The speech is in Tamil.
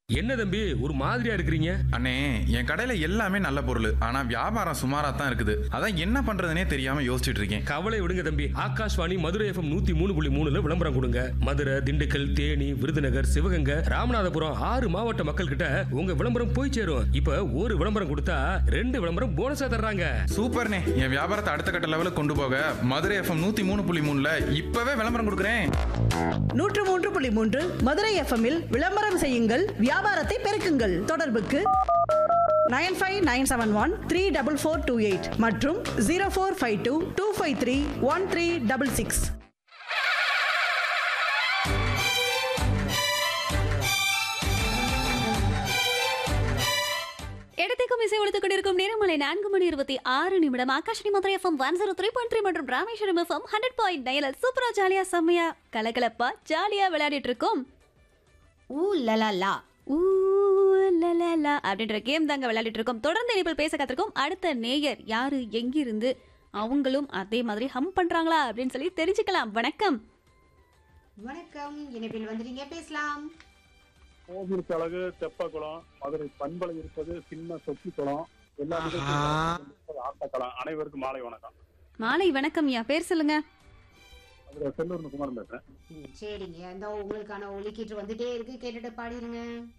என்ன தம்பி ஒரு மாதிரியா இருக்கிறீங்க அண்ணே என் கடையில எல்லாமே நல்ல பொருள் ஆனா வியாபாரம் சுமாரா தான் இருக்குது அதான் என்ன பண்றதுனே தெரியாம யோசிச்சுட்டு இருக்கேன் கவலை விடுங்க தம்பி ஆகாஷ்வாணி மதுரை எஃப்எம் நூத்தி மூணு புள்ளி மூணுல விளம்பரம் கொடுங்க மதுரை திண்டுக்கல் தேனி விருதுநகர் சிவகங்கை ராமநாதபுரம் ஆறு மாவட்ட மக்கள் கிட்ட உங்க விளம்பரம் போய் சேரும் இப்ப ஒரு விளம்பரம் கொடுத்தா ரெண்டு விளம்பரம் போனஸா தர்றாங்க சூப்பர்ண்ணே என் வியாபாரத்தை அடுத்த கட்ட லெவலுக்கு கொண்டு போக மதுரை எஃப்எம் நூத்தி மூணு புள்ளி மூணுல இப்பவே விளம்பரம் கொடுக்குறேன் நூற்று மூன்று புள்ளி மூன்று மதுரை எஃப்எம்மில் விளம்பரம் செய்யுங்கள் வியாபாரத்தை பெருக்குங்கள் தொடர்புக்கு nine five nine seven one three double four two eight மற்றும் zero four five two two five three one three double six இடத்துக்கும் இசை ஒழித்துக் கொண்டிருக்கும் நேரமலை நான்கு மணி இருபத்தி ஆறு நிமிடம் Akashvani Madurai FM one zero three point three மற்றும் ராமேஸ்வரம் எஃப்எம் ஹண்ட்ரட் பாயிண்ட் நைல சூப்பரா ஜாலியா செம்மையா கலகலப்பா ஜாலியா விளையாடிட்டு இருக்கோம் ஊ லலா ஊ லலா அப்படின்ற கேம் தாங்க விளையாடிட்டு இருக்கோம் தொடர்ந்து இனிப்பில் பேச கத்திருக்கோம் அடுத்த நேயர் யாரு எங்கிருந்து அவங்களும் அதே மாதிரி ஹம் பண்றாங்களா அப்படின்னு சொல்லி தெரிஞ்சுக்கலாம் வணக்கம் வணக்கம் இணைப்பில் வந்துட்டீங்க பேசலாம் கோவில் கழகு தெப்பக்குளம் மதுரை பண்பலை இருப்பது சின்ன சொக்கி குளம் எல்லா நிகழ்ச்சிகளும் ஆட்டக்களம் அனைவருக்கும் மாலை வணக்கம் மாலை வணக்கம் யா பேர் சொல்லுங்க அதுல செல்லூர் குமாரன் பேசுறேன் ம், சரிங்க இந்த உங்களுக்கான ஒலிக்கீட்டு வந்துட்டே இருக்கு கேட்டுட்டு பாடிருங்க